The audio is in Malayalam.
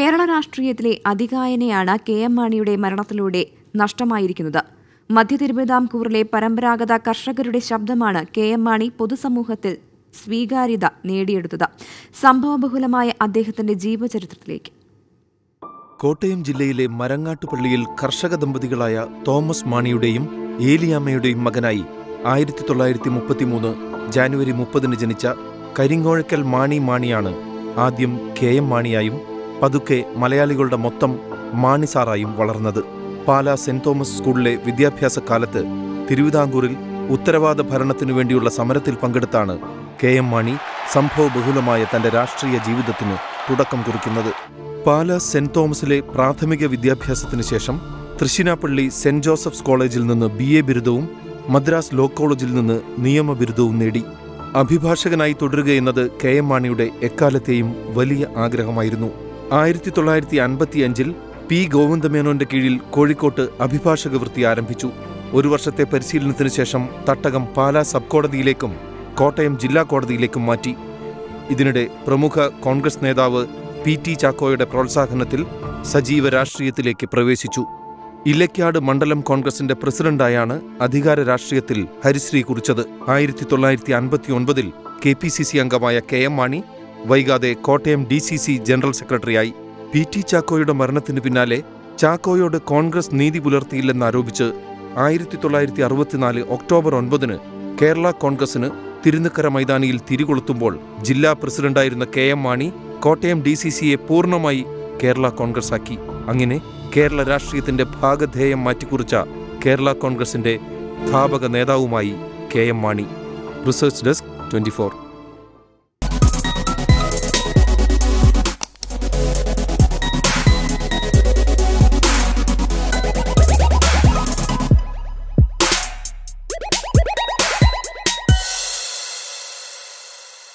കേരള രാഷ്ട്രീയത്തിലെ അതികായനെയാണ് കെ എം മാണിയുടെ മരണത്തിലൂടെ നഷ്ടമായിരിക്കുന്നത് മധ്യ തിരുവിതാംകൂറിലെ പരമ്പരാഗത കർഷകരുടെ ശബ്ദമാണ് കെ എം മാണി പൊതുസമൂഹത്തിൽ സ്വീകാര്യത നേടിയെടുത്തത് സംഭവബഹുലമായ അദ്ദേഹത്തിന്റെ ജീവചരിത്രത്തിലേക്ക് കോട്ടയം ജില്ലയിലെ മരങ്ങാട്ടുപള്ളിയിൽ കർഷക ദമ്പതികളായ തോമസ് മാണിയുടെയും ഏലിയാമ്മയുടെയും മകനായി ആയിരത്തി തൊള്ളായിരത്തി മുപ്പത്തിമൂന്ന് ജാനുവരി മുപ്പതിന് ജനിച്ച കരിങ്ങോഴക്കൽ മാണി മാണിയാണ് ആദ്യം കെ എം മാണിയായും പതുക്കെ മലയാളികളുടെ മൊത്തം മാണിസാറായും വളർന്നത് പാലാ സെന്റ് തോമസ് സ്കൂളിലെ വിദ്യാഭ്യാസ കാലത്ത് തിരുവിതാംകൂറിൽ ഉത്തരവാദ ഭരണത്തിനു വേണ്ടിയുള്ള സമരത്തിൽ പങ്കെടുത്താണ് കെ എം മാണി സംഭവബഹുലമായ തന്റെ രാഷ്ട്രീയ ജീവിതത്തിന് തുടക്കം കുറിക്കുന്നത് പാല സെന്റ് തോമസിലെ പ്രാഥമിക വിദ്യാഭ്യാസത്തിന് ശേഷം തൃശ്ശിനാപ്പള്ളി സെന്റ് ജോസഫ്സ് കോളേജിൽ നിന്ന് ബി എ ബിരുദവും മദ്രാസ് ലോ കോളേജിൽ നിന്ന് നിയമ ബിരുദവും നേടി അഭിഭാഷകനായി തുടരുകയെന്നത് കെ എം മാണിയുടെ എക്കാലത്തെയും വലിയ ആഗ്രഹമായിരുന്നു ആയിരത്തി തൊള്ളായിരത്തി അൻപത്തിയഞ്ചിൽ പി ഗോവിന്ദമേനോന്റെ കീഴിൽ കോഴിക്കോട്ട് അഭിഭാഷക വൃത്തി ആരംഭിച്ചു ഒരു വർഷത്തെ പരിശീലനത്തിന് ശേഷം തട്ടകം പാലാ സബ് കോടതിയിലേക്കും കോട്ടയം ജില്ലാ കോടതിയിലേക്കും മാറ്റി ഇതിനിടെ പ്രമുഖ കോൺഗ്രസ് നേതാവ് പി ടി ചാക്കോയുടെ പ്രോത്സാഹനത്തിൽ സജീവ രാഷ്ട്രീയത്തിലേക്ക് പ്രവേശിച്ചു ഇലക്കാട് മണ്ഡലം കോൺഗ്രസിന്റെ പ്രസിഡന്റായാണ് അധികാര രാഷ്ട്രീയത്തിൽ ഹരിശ്രീ കുറിച്ചത് ആയിരത്തി തൊള്ളായിരത്തി അൻപത്തി ഒൻപതിൽ കെ പി സി സി അംഗമായ കെ എം മാണി വൈകാതെ Kottayam D C C general സെക്രട്ടറിയായി പി ടി ചാക്കോയുടെ മരണത്തിന് പിന്നാലെ ചാക്കോയോട് കോൺഗ്രസ് നീതി പുലർത്തിയില്ലെന്നാരോപിച്ച് ആയിരത്തി തൊള്ളായിരത്തി അറുപത്തിനാല് ഒക്ടോബർ ഒൻപതിന് കേരള കോൺഗ്രസിന് തിരുനക്കര മൈതാനിയിൽ തിരികൊളുത്തുമ്പോൾ ജില്ലാ പ്രസിഡന്റായിരുന്ന K M Mani Kottayam D C സിയെ പൂർണ്ണമായി കേരള കോൺഗ്രസ് ആക്കി അങ്ങനെ കേരള രാഷ്ട്രീയത്തിന്റെ ഭാഗധേയം മാറ്റിക്കുറിച്ച കേരള കോൺഗ്രസിന്റെ സ്ഥാപക നേതാവുമായി K M Mani research desk twenty